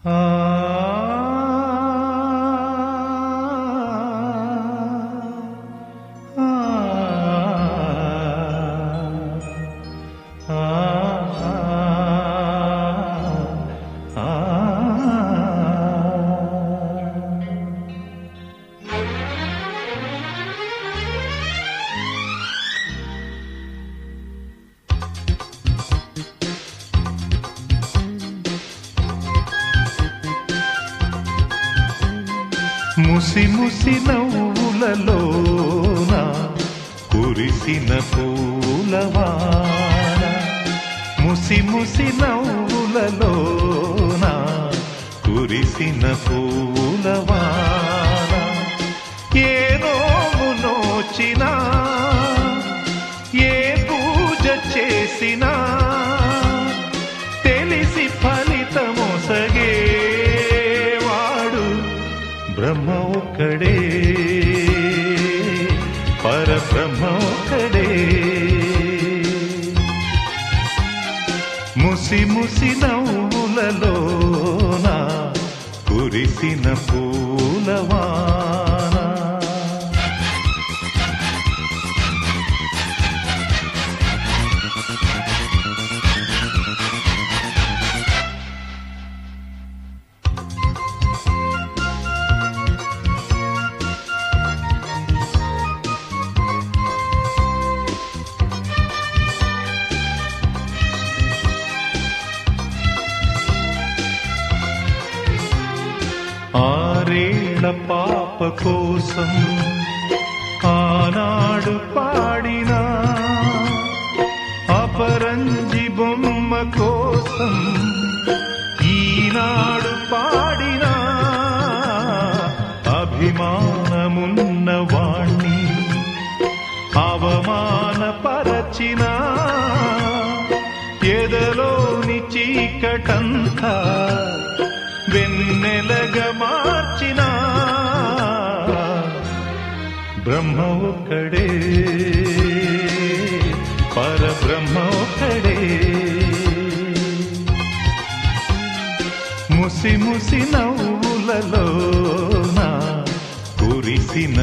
ముసి ముసి నవ్వులలోన కురిసిన పూలవాన ముసి ముసి నవ్వులలోన కురిసిన పూలవాన ఏ నోము నోచినా ఏ పూజ చేసినా తెలిసి ఫలితమొసగేవాడు బ్రహ్మ ఒక్కడే పరబ్రహ్మ ఒక్కడే ముసి ముసి నవ్వులలోన కురిసిన పూలవాన ఆరేళ్ల పాప కోసం ఆనాడు పాడిన అపరంజి బొమ్మ కోసం ఈనాడు పాడిన అభిమానమున్న వాణ్ణి అవమానపరచిన ఎదలోని చీకటంతా వెన్నెలగా మార్చిన బ్రహ్మ ఒక్కడే పరబ్రహ్మ ఒక్కడే ముసి ముసి నవ్వులలోన కురిసిన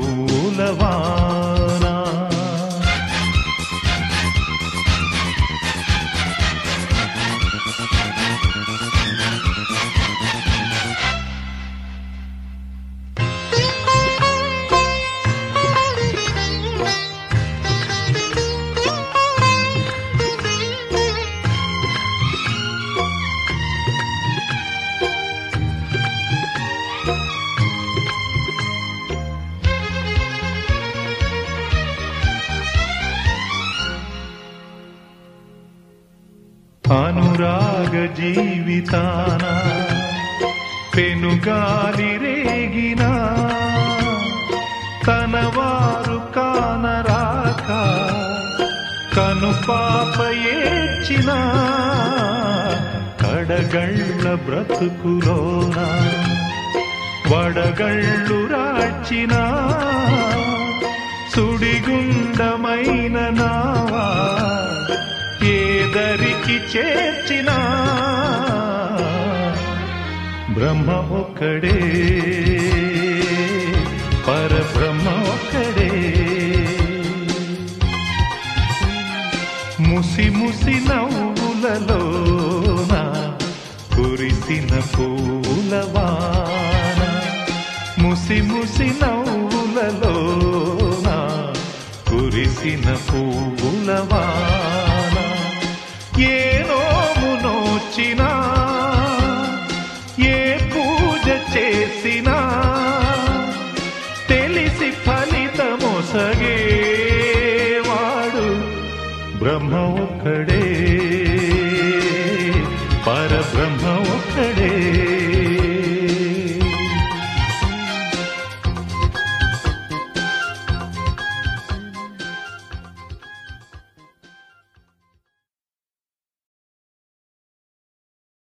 పూలవానా అనురాగ జీవితాన పెనుగాలి రేగిన తనవారు కానరాక కను పాప ఏడ్చిన కడగళ్ళ బ్రతుకులోన వడగళ్ళు రాచిన సుడిగుండమైన నావా ఏదరికి చేర్చిన బ్రహ్మ ఒక్కడే పరబ్రహ్మ ఒక్కడే ముసి ముసి నవ్వులలోన కురిసిన పూలవాన ముసి ముసి నవ్వులలోన కురిసిన పూలవాన ఏ నోము నోచినా ఏ పూజ చేసినా తెలిసి ఫలితమొసగేవాడు బ్రహ్మ ఒక్కడే